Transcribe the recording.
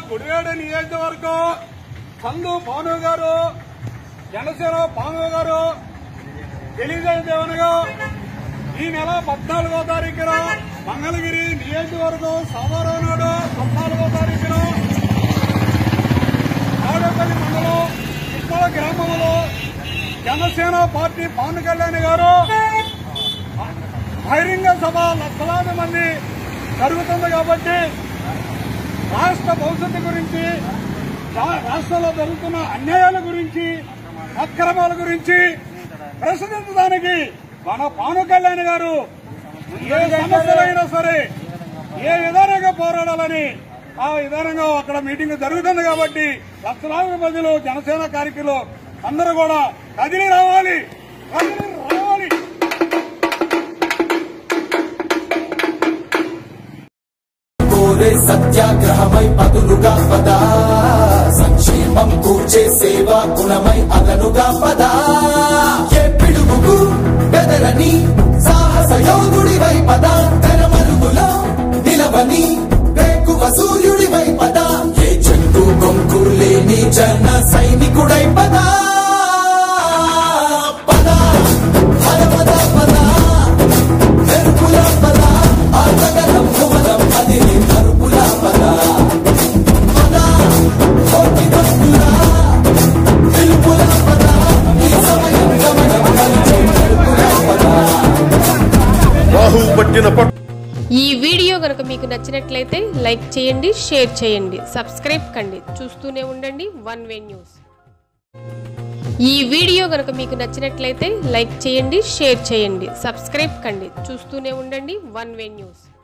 గుడివాడ నియోజకవర్గం చందు పాను గారు జనసేన పాను గారు తెలియజేయగా ఈ నెల పద్నాలుగో తారీఖున మంగళగిరి నియోజకవర్గం సోమవారం నాడు పద్నాలుగో తారీఖున ఆడపల్లి మండలం ఇప్పల గ్రామంలో జనసేన పార్టీ పవన్ కళ్యాణ్ గారు బహిరంగ సభ లక్షలాది మంది జరుగుతుంది కాబట్టి రాష్ట్ర భవిష్యత్తు గురించి రా- రాష్ట్రంలో జరుగుతున్న అన్యాయాల గురించి అక్రమాల గురించి ప్రశ్నించడానికి మన పవన్ కళ్యాణ్ గారు ఏ సమస్యలైనా సరే ఏ విధానంగా పోరాడాలని ఆ విధానంగా అక్కడ మీటింగ్ జరుగుతుంది కాబట్టి లక్షలాది మందిలో జనసేన కార్యకర్తలు అందరూ కూడా కదిలి రావాలి కదిలి రావాలి కోరే సత్యాగ్రహమై పదులుగా పద సంక్షేమం కూర్చే సేవా గుణమై అదనుగా పద ఏ పిడుగుకు బెదరని సాహస యోధుడివై పద తెరమరుగులో నిలవని వేకువ సూర్యుడివై పద ఏ చెట్టు కొంకు లేని జన సైనికుడై పద పద పద పద పద మెరుపుల పద ఆటగలం భువనం అది నీ మరుపుల పద పద కోటి భక్తుల పిలుపుల పద ఈ సమయం గమనం కలిచే మెరుపుల పద రాహు పట్టిన పట్టు ఈ వీడియో కనుక మీకు నచ్చినట్లయితే లైక్ చేయండి షేర్ చేయండి సబ్స్క్రైబ్ కండి చూస్తూనే ఉండండి వన్ వే న్యూస్ ఈ వీడియో కనుక మీకు నచ్చినట్లయితే లైక్ చేయండి షేర్ చేయండి సబ్స్క్రైబ్ కండి చూస్తూనే ఉండండి వన్ వే న్యూస్